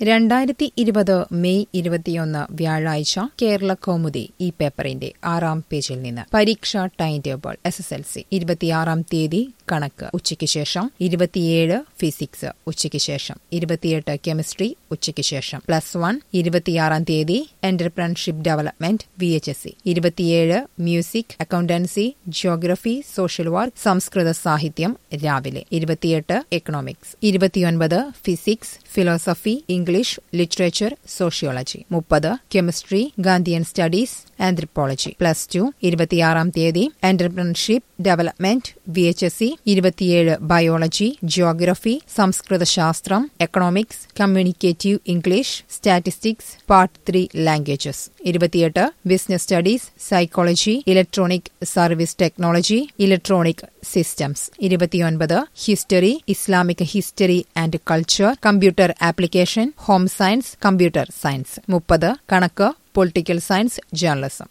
രണ്ടായിരത്തി ഇരുപത് മെയ് ഇരുപത്തിയൊന്ന് വ്യാഴാഴ്ച കേരള കൗമുദി ഈ പേപ്പറിന്റെ ആറാം പേജിൽ നിന്ന് പരീക്ഷാ time table S S L C ഇരുപത്തിയാറാം തീയതി കണക്ക് ഉച്ചയ്ക്ക് ശേഷം ഇരുപത്തിയേഴ് ഫിസിക്സ് ഉച്ചയ്ക്ക് ശേഷം ഇരുപത്തിയെട്ട് കെമിസ്ട്രി ഉച്ചയ്ക്ക് ശേഷം പ്ലസ് വൺ ഇരുപത്തിയാറാം തീയതി entrepreneurship development V H S C ഇരുപത്തിയേഴ് music accountancy geography social work സംസ്കൃത സാഹിത്യം രാവിലെ ഇരുപത്തിയെട്ട് എക്കണോമിക്സ് ഇരുപത്തിയൊൻപത് physics philosophy English literature sociology മുപ്പത് chemistry Gandhian studies anthropology plus two ഇരുപത്തിയാറാം തീയതി entrepreneurship development V H S C ഇരുപത്തിയേഴ് ബയോളജി ജിയോഗ്രഫി സംസ്കൃത ശാസ്ത്രം economics communicative English statistics part three languages ഇരുപത്തിയെട്ട് business studies psychology electronic service technology electronic systems ഇരുപത്തിയൊൻപത് history Islamic history and culture computer application home science computer science മുപ്പത് കണക്ക് political science journalism